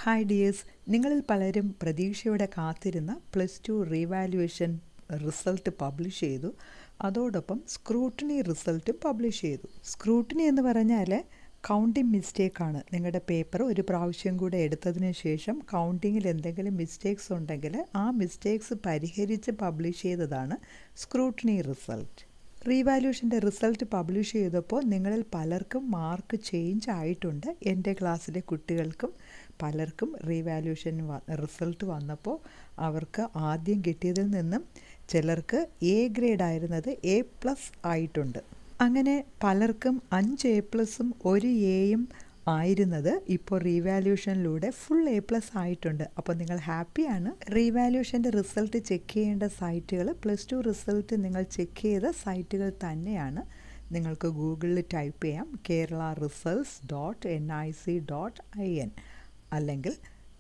hi dears നിങ്ങളിൽ പലരും പ്രതീക്ഷയോടെ കാത്തിരുന്ന plus two revaluation result publish ചെയ്തു അതോടൊപ്പം സ്ക്രൂട്ടിനി റിസൾട്ടും പബ്ലിഷ് ചെയ്തു സ്ക്രൂട്ടിനി എന്ന് പറഞ്ഞാൽ കൗണ്ടിങ് മിസ്റ്റേക്കാണ് നിങ്ങളുടെ പേപ്പർ ഒരു പ്രാവശ്യം കൂടെ എടുത്തതിന് ശേഷം കൗണ്ടിങ്ങിൽ എന്തെങ്കിലും മിസ്റ്റേക്സ് ഉണ്ടെങ്കിൽ ആ മിസ്റ്റേക്സ് പരിഹരിച്ച് പബ്ലിഷ് ചെയ്തതാണ് സ്ക്രൂട്ടിനി റിസൾട്ട് റീവാല്യൂഷൻ്റെ റിസൾട്ട് പബ്ലിഷ് ചെയ്തപ്പോൾ നിങ്ങളിൽ പലർക്കും മാർക്ക് ചേഞ്ച് ആയിട്ടുണ്ട് എൻ്റെ ക്ലാസ്സിലെ കുട്ടികൾക്കും പലർക്കും റീവാല്യൂഷൻ റിസൾട്ട് വന്നപ്പോൾ അവർക്ക് ആദ്യം കിട്ടിയതിൽ നിന്നും ചിലർക്ക് എ ഗ്രേഡ് ആയിരുന്നത് എ പ്ലസ് ആയിട്ടുണ്ട് അങ്ങനെ പലർക്കും അഞ്ച് എ പ്ലസും ഒരു എയും ആയിരുന്നത് ഇപ്പോൾ റീവാല്യൂഷനിലൂടെ ഫുൾ എ പ്ലസ് ആയിട്ടുണ്ട് അപ്പോൾ നിങ്ങൾ ഹാപ്പിയാണ് റീവാല്യൂഷൻ്റെ റിസൾട്ട് ചെക്ക് ചെയ്യേണ്ട സൈറ്റുകൾ പ്ലസ് ടു റിസൾട്ട് നിങ്ങൾ ചെക്ക് ചെയ്ത സൈറ്റുകൾ തന്നെയാണ് നിങ്ങൾക്ക് ഗൂഗിളിൽ ടൈപ്പ് ചെയ്യാം Kerala results dot N I C dot I N അല്ലെങ്കിൽ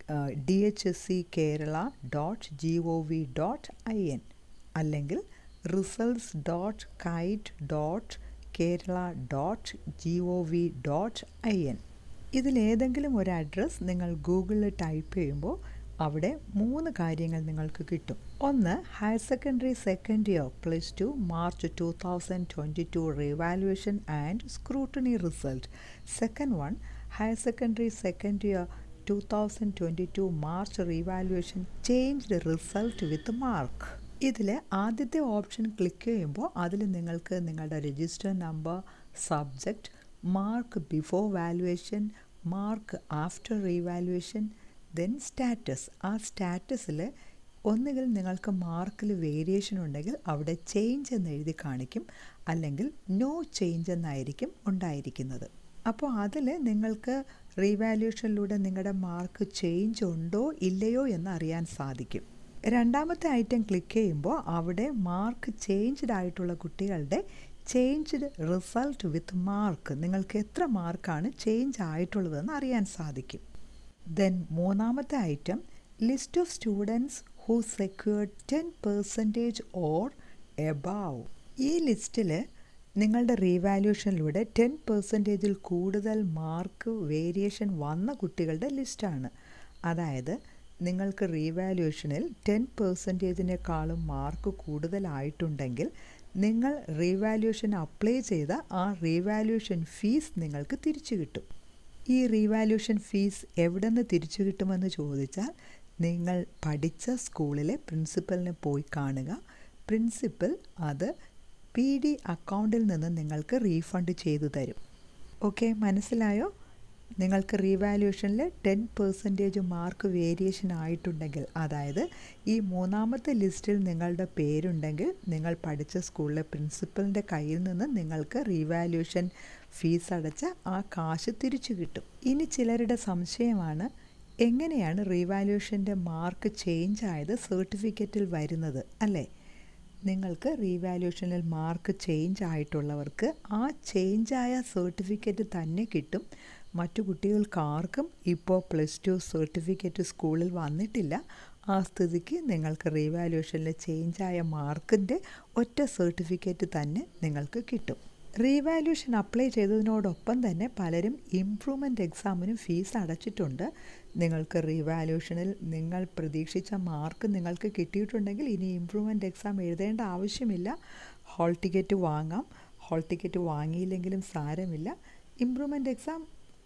D H S C Kerala dot G O V dot I N അല്ലെങ്കിൽ results dot kite dot Kerala dot G O V dot I N ഇതിലേതെങ്കിലും ഒരു address നിങ്ങൾ ഗൂഗിളിൽ type ചെയ്യുമ്പോൾ അവിടെ മൂന്ന് കാര്യങ്ങൾ നിങ്ങൾക്ക് കിട്ടും ഒന്ന് higher secondary second year plus two March two thousand twenty two revaluation and scrutiny result second one higher secondary second year two thousand twenty two March revaluation changed result with mark ഇതിൽ ആദ്യത്തെ option click ചെയ്യുമ്പോൾ അതിൽ നിങ്ങൾക്ക് നിങ്ങളുടെ register number subject mark before valuation mark after revaluation then status ആ സ്റ്റാറ്റസിൽ ഒന്നുകിൽ നിങ്ങൾക്ക് മാർക്കിൽ വേരിയേഷൻ ഉണ്ടെങ്കിൽ അവിടെ ചേഞ്ച് എന്ന് എഴുതി കാണിക്കും അല്ലെങ്കിൽ നോ ചേഞ്ച് എന്നായിരിക്കും ഉണ്ടായിരിക്കുന്നത് അപ്പോൾ അതിൽ നിങ്ങൾക്ക് റീവാലുവേഷനിലൂടെ നിങ്ങളുടെ മാർക്ക് ചേഞ്ച് ഉണ്ടോ ഇല്ലയോ എന്ന് അറിയാൻ സാധിക്കും രണ്ടാമത്തെ ഐറ്റം ക്ലിക്ക് ചെയ്യുമ്പോൾ അവിടെ മാർക്ക് ചേഞ്ച്ഡ് ആയിട്ടുള്ള കുട്ടികളുടെ ചേഞ്ച്ഡ് റിസൾട്ട് വിത്ത് മാർക്ക് നിങ്ങൾക്ക് എത്ര മാർക്കാണ് ചേഞ്ച് ആയിട്ടുള്ളതെന്ന് അറിയാൻ സാധിക്കും ദെൻ മൂന്നാമത്തെ item list of students who secured ten percentage or above ഈ ലിസ്റ്റിൽ നിങ്ങളുടെ റീവാല്യൂഷനിലൂടെ ടെൻ പെർസെൻറ്റേജിൽ കൂടുതൽ മാർക്ക് വേരിയേഷൻ വന്ന കുട്ടികളുടെ ലിസ്റ്റാണ് അതായത് നിങ്ങൾക്ക് റീവാല്യൂഷനിൽ ടെൻ പെർസെൻറ്റേജിനേക്കാളും മാർക്ക് കൂടുതലായിട്ടുണ്ടെങ്കിൽ നിങ്ങൾ റീവാല്യൂഷൻ അപ്ലൈ ചെയ്ത ആ റീവാല്യൂഷൻ ഫീസ് നിങ്ങൾക്ക് തിരിച്ചു കിട്ടും ഈ റീവാല്യൂഷൻ ഫീസ് എവിടെ നിന്ന് തിരിച്ചു കിട്ടുമെന്ന് ചോദിച്ചാൽ നിങ്ങൾ പഠിച്ച സ്കൂളിലെ പ്രിൻസിപ്പലിനെ പോയി കാണുക പ്രിൻസിപ്പൽ അത് പി ഡി അക്കൗണ്ടിൽ നിന്ന് നിങ്ങൾക്ക് റീഫണ്ട് ചെയ്തു തരും ഓക്കെ മനസ്സിലായോ നിങ്ങൾക്ക് റീവാല്യൂഷനിൽ ടെൻ പെർസെൻറ്റേജ് മാർക്ക് വേരിയേഷൻ ആയിട്ടുണ്ടെങ്കിൽ അതായത് ഈ മൂന്നാമത്തെ ലിസ്റ്റിൽ നിങ്ങളുടെ പേരുണ്ടെങ്കിൽ നിങ്ങൾ പഠിച്ച സ്കൂളിലെ പ്രിൻസിപ്പലിൻ്റെ കയ്യിൽ നിന്ന് നിങ്ങൾക്ക് റീവാല്യൂഷൻ ഫീസ് അടച്ച ആ കാശ് തിരിച്ചു കിട്ടും ഇനി ചിലരുടെ സംശയമാണ് എങ്ങനെയാണ് റീവാല്യൂഷൻ്റെ മാർക്ക് ചേഞ്ച് ആയത് സർട്ടിഫിക്കറ്റിൽ വരുന്നത് അല്ലേ നിങ്ങൾക്ക് റീവാല്യൂഷനിൽ മാർക്ക് ചേഞ്ച് ആയിട്ടുള്ളവർക്ക് ആ ചേഞ്ചായ സർട്ടിഫിക്കറ്റ് തന്നെ കിട്ടും മറ്റു കുട്ടികൾക്ക് ആർക്കും ഇപ്പോൾ പ്ലസ് ടു സർട്ടിഫിക്കറ്റ് സ്കൂളിൽ വന്നിട്ടില്ല ആ സ്ഥിതിക്ക് നിങ്ങൾക്ക് റീവാല്യൂഷനിൽ ചേഞ്ചായ മാർക്കിൻ്റെ ഒറ്റ സർട്ടിഫിക്കറ്റ് തന്നെ നിങ്ങൾക്ക് കിട്ടും റീവാല്യൂഷൻ അപ്ലൈ ചെയ്തതിനോടൊപ്പം തന്നെ പലരും ഇംപ്രൂവ്മെൻ്റ് എക്സാമിനും ഫീസ് അടച്ചിട്ടുണ്ട് നിങ്ങൾക്ക് റീവാല്യൂഷനിൽ നിങ്ങൾ പ്രതീക്ഷിച്ച മാർക്ക് നിങ്ങൾക്ക് കിട്ടിയിട്ടുണ്ടെങ്കിൽ ഇനി ഇംപ്രൂവ്മെൻ്റ് എക്സാം എഴുതേണ്ട ആവശ്യമില്ല ഹോൾ ടിക്കറ്റ് വാങ്ങാം ഹോൾ ടിക്കറ്റ് വാങ്ങിയില്ലെങ്കിലും സാരമില്ല ഇംപ്രൂവ്മെൻ്റ് എക്സാം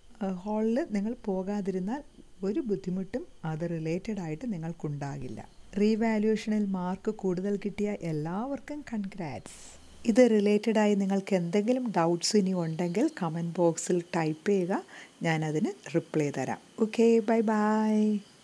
ഹാളിൽ നിങ്ങൾ പോകാതിരുന്നാൽ ഒരു ബുദ്ധിമുട്ടും അത് റിലേറ്റഡ് ആയിട്ട് നിങ്ങൾക്കുണ്ടാകില്ല റീവാല്യൂഷനിൽ മാർക്ക് കൂടുതൽ കിട്ടിയ എല്ലാവർക്കും കൺഗ്രാറ്റ്സ് ഇത് റിലേറ്റഡായി നിങ്ങൾക്ക് എന്തെങ്കിലും ഡൗട്ട്സ് ഇനി ഉണ്ടെങ്കിൽ കമൻറ്റ് ബോക്സിൽ ടൈപ്പ് ചെയ്യുക ഞാനതിന് റിപ്ലൈ തരാം ഓക്കെ ബൈ ബൈ